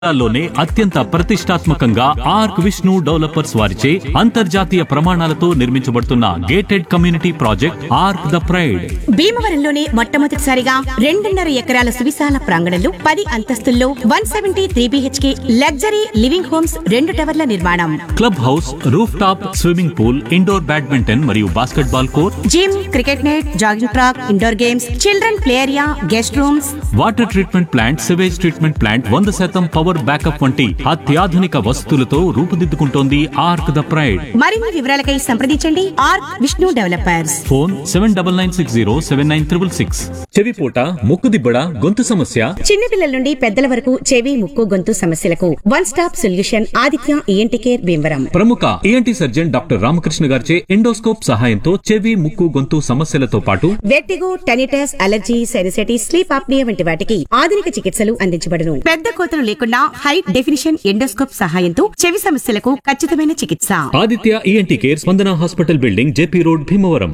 లోనే అత్యంత ప్రతిష్టాత్మకంగా ఆర్క్ విష్ణు డెవలపర్స్ వారిచే అంతర్జాతీయ ప్రమాణాలతో నిర్మించబడుతున్న gated community project Arc the Pride భీమవరంలోనే మొట్టమొదటిసారిగా రెండున్నర ఎకరాల సువిశాల ప్రాంగణంలో పది అంతస్తుల్లో one seventy three BHK luxury living homes రెండు టవర్ల నిర్మాణం club house roof top swimming pool indoor badminton మరియు basketball court gym cricket net jogging track indoor games children play area guest rooms water treatment plant sewage treatment plant వంద శాతం power backup వంటి అత్యాధునిక వసతులతో రూపుదిద్దుకుంటోంది arc the pride మరిన్ని వివరాలకై సంప్రదించండి R Vishnu developers phone seven double nine six zero seven nine triple six చెవిపూట ముక్కుదిబ్బడ గొంతు సమస్య చిన్నపిల్లల నుండి పెద్దల వరకు చెవి ముక్కు గొంతు సమస్యలకు one stop solution Aditya ENT care Bhimavaram ప్రముఖ ఏఎన్టీ సర్జన్ డాక్టర్ రామకృష్ణ గారిచే ఎండోస్కోప్ సహాయంతో చెవి ముక్కు గొంతు సమస్యలతో పాటు vertigo tinnitus allergy sinusitis sleep apnoea వంటి వాటికి ఆధునిక చికిత్సలు అందించబడును పెద్ద కోతలు లేకుండా హై డెఫినిషన్ ఎండోస్కోప్ సహాయంతో చెవి సమస్యలకు ఖచ్చితమైన చికిత్స Aditya ENT care Spandana hospital building JP road Bhimavaram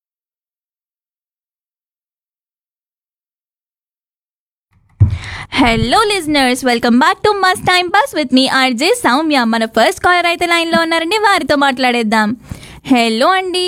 hello listeners welcome back to must time pass with me RJ Soumya మన ఫస్ట్ కాలర్ అయితే లైన్లో ఉన్నారండి వారితో మాట్లాడేద్దాం హలో అండి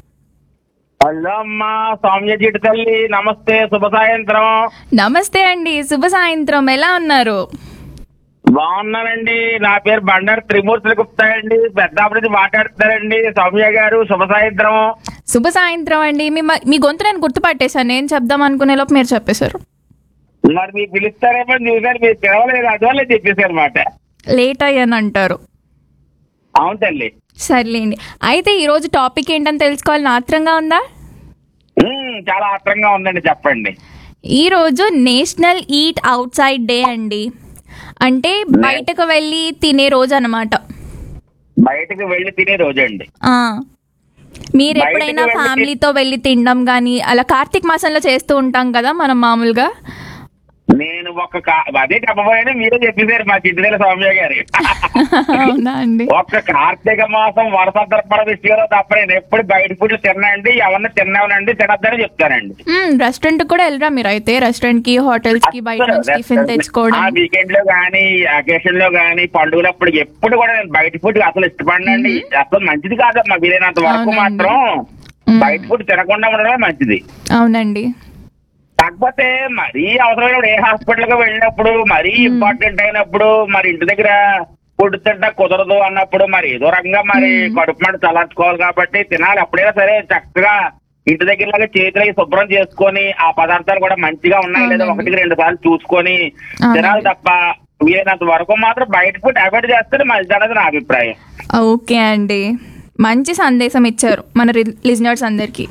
హలో అమ్మా సౌమ్య జీటి తల్లి నమస్తే శుభ సాయంత్రం నమస్తే అండి శుభ సాయంత్రం ఎలా ఉన్నారు బాగున్నానండి నా పేరు బండారు త్రిమూర్తులు గుప్తా అండి పెద్దాపురం నుంచి మాట్లాడుతున్నారండి సౌమ్య గారు శుభ సాయంత్రం శుభ సాయంత్రం అండి మీ మ- మీ గొంతు నేను గుర్తుపట్టేశాను నేను చెప్దాం అనుకునే లోపు మీరు చెప్పేశారు మరి మీరు పిలుస్తారేమో చూసారు మీరు పిలవలేదు అందువల్ల చెప్పేశారు అనమాట లేట్ అయ్యాను అంటారు అవును తల్లి సర్లేండి అయితే ఈరోజు టాపిక్ ఏంటని తెలుసుకోవాలని ఆత్రంగా ఉందా ఉమ్, చాలా ఆత్రంగా ఉందండి చెప్పండి ఈరోజు national eat outside day అండి అంటే బయటకు వెళ్ళి తినే రోజు అనమాట బయటకు వెళ్ళి తినే రోజండి ఆ. మీరు బయటికి ఎప్పుడైనా వెళ్ళి ఫ్యామిలీతో వెళ్ళి తినడం కానీ అలా కార్తీక మాసంలో చేస్తూ ఉంటాం కదా మనం మామూలుగా నేను ఒక కా- అదే చెప్పబోయాను మీరే చెప్పేశారు మా చిట్టిదేల సౌమ్య గారు అవునా అండి ఒక్క కార్తీక మాసం వరస తర్పణ విషయంలో తప్ప నేను ఎప్పుడు బయట ఫుడ్లు తిన్నాండి ఎవరిని తిన్నామనండి తినద్దని చెప్తానండి రెస్టారెంట్ కూడా వెళ్ళరా మీరు అయితే రెస్టారెంట్ కి హోటల్స్ కి బయట నుంచి టిఫిన్ తెచ్చుకోవడం వీకెండ్ లో గానీ అకేషన్ లో గానీ పండుగలప్పుడు ఎప్పుడు కూడా నేను బయట ఫుడ్ అసలు ఇష్టపడినండి అసలు మంచిది కాదమ్మా వీలైనంత వరకు అవునండి. మాత్రం మ్మ్. బయట ఫుడ్ తినకుండా ఉండడమే మంచిది అవునండి కాకపోతే మరీ అవసరమైనప్పుడు ఏ హాస్పిటల్ కి వెళ్ళినప్పుడు మరీ ఇంపార్టెంట్ అయినప్పుడు మరి ఇంటి దగ్గర ఫుడ్ తింటా కుదరదు అన్నప్పుడు మరి ఏదో రకంగా మరి కడుపు మంట చల్లార్చుకోవాలి కాబట్టి తినాలి అప్పుడైనా సరే చక్కగా ఇంటి దగ్గర లాగా చేతులకి శుభ్రం చేసుకొని ఆ పదార్థాలు కూడా మంచిగా ఉన్నాయి లేదా అవునండి. ఒకటికి రెండు సార్లు చూసుకొని అవునండి. తినాలి తప్ప వీలైనంత వరకు మాత్రం బయట ఫుడ్ అవాయిడ్ చేస్తే మంచిది అనేది నా అభిప్రాయం ఓకే అండి మంచి సందేశం ఇచ్చారు మన లిజనర్స్ అందరికి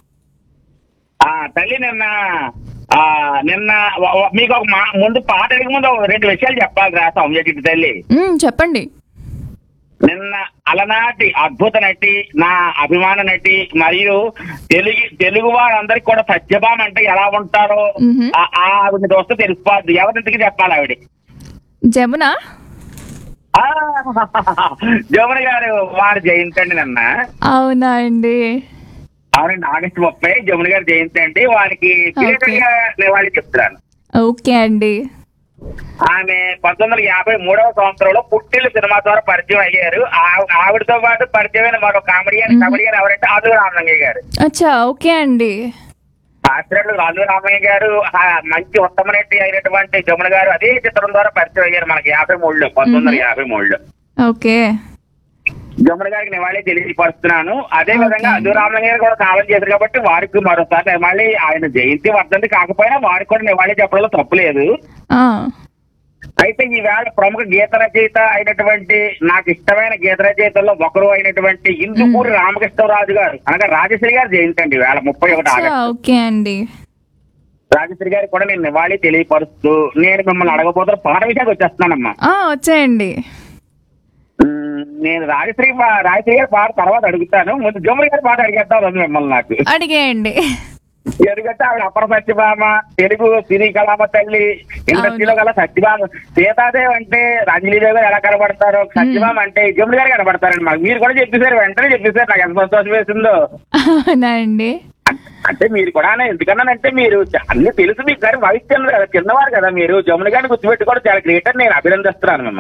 ఆ తల్లి నిన్న ఆ నిన్న వ- వ- మీకు ఒక మా- ముందు పాట అడిగే ముందు ఒక రెండు విషయాలు చెప్పాలి రా సౌమ్య చిట్టి తల్లి మ్మ్, చెప్పండి నిన్న అలనాటి అద్భుత నటి నా అభిమాన నటి మరియు తెలుగు తెలుగు వారందరికి కూడా సత్యభామ అంటే ఎలా ఉంటారో మ్హూ. ఆ- ఆ ఆవిడ చూస్తే తెలిసిపోద్ది ఎవరింటికి చెప్పాలి ఆవిడ జమున ఆ, జమున గారు వారి జయంతి అండి నిన్న అవునా అండి అవునండి ఆగస్టు ముప్పై జమున గారి జయంతి అండి వారికి Okay. వాళ్ళకి చెప్తున్నాను ఓకే అండి ఆమె పంతొమ్మిది వందల యాభై మూడవ సంవత్సరంలో పుట్టిల్లు సినిమా ద్వారా పరిచయం అయ్యారు ఆ- ఆవిడతో పాటు పరిచయమైన మరో కామెడియన్ కమెడియన్ ఎవరంటే ఆదు రామలింగయ్య గారు అచ్చా ఓకే అండి శాస్త్రులు రాజు రామయ్య గారు ఆ మంచి ఉత్తమ నటి అయినటువంటి జమున గారు అదే చిత్రం ద్వారా పరిచయం అయ్యారు మనకి యాభై మూడులో పంతొమ్మిది వందల యాభై మూడులో ఓకే జమున గారికి నివాళి తెలియపరుస్తున్నాను అదే విధంగా Okay. అదు రామలింగ గారు కూడా కాలం చేశారు కాబట్టి వారికి మరోసారి నివాళి ఆయన జయంతి వర్ధంతి కాకపోయినా వారికి కూడా నివాళి చెప్పడంలో తప్పులేదు ఆ, అయితే ఈవేళ ప్రముఖ గీత రచయిత అయినటువంటి నాకు ఇష్టమైన గీత రచయితల్లో ఒకరు అయినటువంటి ఇందుకూరి రామకృష్ణరాజు గారు అనగా రాజశ్రీ గారు జయంతి అండి వేళ ముప్పై ఒకటి అచ్చా, ఆగస్టు ఓకే అండి రాజశ్రీ గారికి కూడా నేను నివాళి తెలియపరుస్తూ నేను మిమ్మల్ని అడగబోతున్న పాట విషయానికి వచ్చేస్తున్నానమ్మా ఆ, వచ్చేయండి మ్మ్, నేను రాజశ్రీ పా- రాజశ్రీ గారి పాట తర్వాత అడుగుతాను ముందు జముడి గారి పాట అడిగేద్దాం రోజు మిమ్మల్ని నాకు అడిగేయండి ఎందుకంటే ఆవిడ అపర సత్యభామ తెలుగు సిరి కళామ తల్లి ఇండస్ట్రీలో గల సత్యభామ సీతాదేవి అంటే రంజలీదేవి గారు ఎలా కనబడతారో సత్యభామ అంటే జముడి గారు కనబడతారండి మాకు మీరు కూడా చెప్పేశారు వెంటనే చెప్పేశారు నాకు ఎంత సంతోషం వేసిందో అవునా అండి అంటే మీరు కూడా ఎందుకన్నానంటే మీరు చ- అన్ని తెలుసు మీకు కానీ వయసు చిన్నది కదా చిన్నవారు కదా మీరు జమున గారిని గుర్తుపెట్టుకోవడం చాలా గ్రేట్ అని నేను అభినందిస్తున్నాను మిమ్మల్ని